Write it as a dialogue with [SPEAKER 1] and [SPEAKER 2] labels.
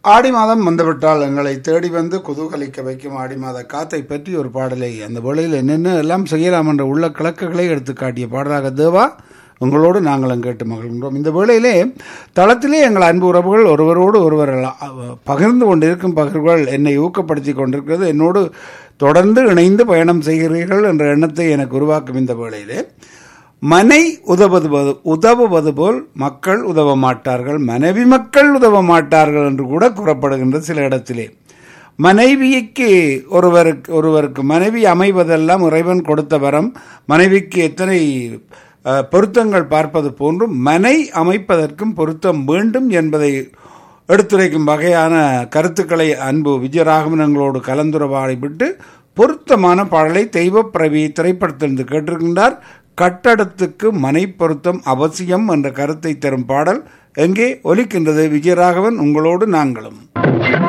[SPEAKER 1] ஆடி மாதம் வந்துவிட்டால் எங்களை தேடி வந்து குதூகலிக்க வைக்கும் ஆடி மாத காத்தை பற்றி ஒரு பாடலை அந்த வேளையில் என்னென்ன எல்லாம் செய்யலாம் என்ற உள்ள கிழக்குகளை எடுத்து காட்டிய பாடலாக தேவா உங்களோடு நாங்களும் கேட்டு மகிழ்கின்றோம் இந்த வேளையிலே தளத்திலே எங்கள் அன்பு உறவுகள் ஒருவரோடு ஒருவர் அஹ், பகிர்ந்து கொண்டிருக்கும் பகிர்வுகள் என்னை ஊக்கப்படுத்தி கொண்டிருக்கிறது என்னோடு தொடர்ந்து இணைந்து பயணம் செய்கிறீர்கள் என்ற எண்ணத்தை எனக்கு உருவாக்கும் இந்த வேளையிலே மனை உதவுவது போது- உதவுவது போல் மக்கள் உதவ மாட்டார்கள் மனைவி மக்கள் உதவ மாட்டார்கள் என்று கூட கூறப்படுகின்ற சில இடத்திலே மனைவிக்கு ஒருவருக்கு ஒருவருக்கு மனைவி அமைவதெல்லாம் இறைவன் கொடுத்த வரம் மனைவிக்கு எத்தனை அஹ், பொருத்தங்கள் பார்ப்பது போன்றும் மனை அமைப்பதற்கும் பொருத்தம் வேண்டும் என்பதை எடுத்துரைக்கும் வகையான கருத்துக்களை அன்பு விஜயராகவன் எங்களோடு கலந்துரவாடி விட்டு பொருத்தமான பாடலை தெய்வ பிரவி திரைப்படத்திலிருந்து கேட்டிருக்கின்றார் கட்டடத்துக்கு மனை பொருத்தம் அவசியம் என்ற கருத்தை தரும் பாடல் எங்கே ஒலிக்கின்றது விஜயராகவன் உங்களோடு நாங்களும்